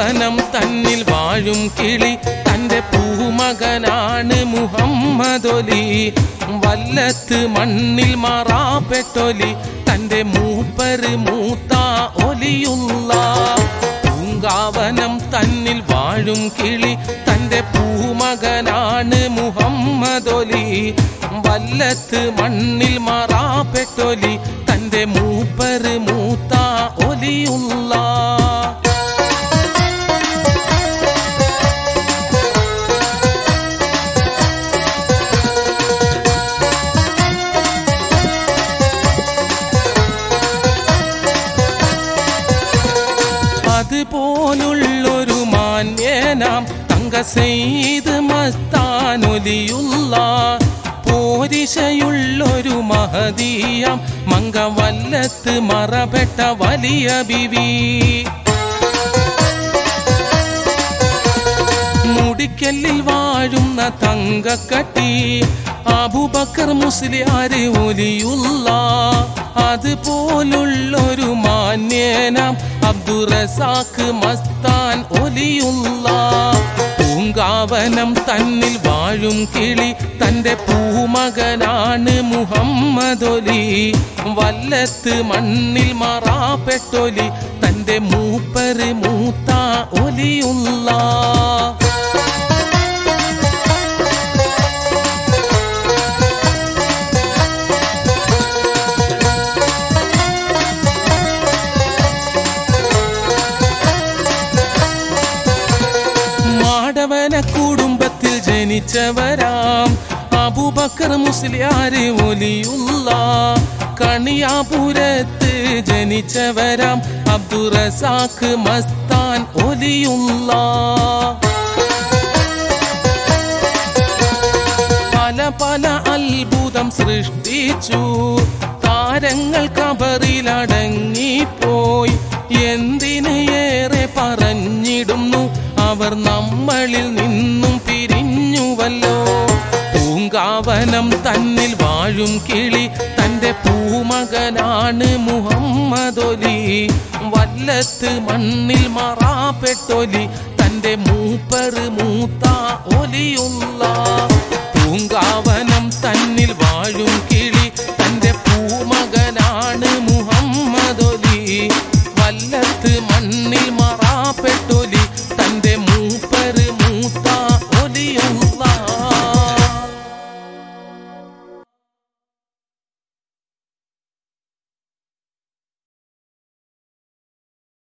പൂങ്കാവനം തന്നിൽ വാഴും കിളി തന്റെ പൂമകനാണ് മുഹമ്മദൊലി വല്ലത്ത് മണ്ണിൽ മാറാപ്പെട്ടൊലി തന്റെ മൂപ്പര് മൂത്ത ഒലിയുള്ള പൂങ്കാവനം തന്നിൽ വാഴും കിളി തന്റെ പൂമകനാണ് മുഹമ്മദൊലി വല്ലത്ത് മണ്ണിൽ മാറാപ്പെട്ടൊലി തന്റെ മൂപ്പര് മൂത്ത ഒലിയുള്ള അതുപോലുള്ളൊരു മാന്യനാം തങ്ക സെയ്ത് മസ്താനൊലിയുള്ള പോരിശയുള്ളൊരു മഹദീയാം മംഗവല്ലത്ത് മറപ്പെട്ട വലിയ ബിവി മുടിക്കല്ലിൽ വാഴുന്ന തങ്കക്കട്ടി അബുബക്കർ മുസ്ലിയാര് ഒലിയുള്ള അതുപോലുള്ളൊരു മാന്യനാം അബ്ദുറസാഖ് മസ്താൻ ഒലിയുള്ള പൂങ്കാവനം തന്നിൽ വാഴും കിളി തന്റെ പൂമകനാണ് മുഹമ്മദൊലി വല്ലത്ത് മണ്ണിൽ മാറാപ്പെട്ടൊലി തന്റെ മൂപ്പര് മൂത്ത ഒലിയുള്ള മാടവന കുടുംബത്തിൽ ജനിച്ചവരാം അബൂബക്കർ മുസ്ലിയാര് ഒലിയുള്ള കണിയാപുരത്ത് ജനിച്ചവരാം അബ്ദുറസാഖ് മസ്താൻ ഒലിയുള്ള പല പല അത്ഭുതം സൃഷ്ടിച്ചു താരങ്ങൾ കബറിലടങ്ങിപ്പോയി എന്തിന് ഏറെ പറഞ്ഞിടുന്നു അവർ നമ്മളിൽ നിന്നും പിരിഞ്ഞുവല്ലോ പൂങ്കാവനം തന്നിൽ വാഴും കിളി തന്റെ പൂമകനാണ് മുഹമ്മദൊലി വല്ലത്ത് മണ്ണിൽ മാറാപ്പെട്ടൊലി തന്റെ മൂപ്പറ് മൂത്ത ഒലിയുള്ള പൂങ്കാവനം തന്നിൽ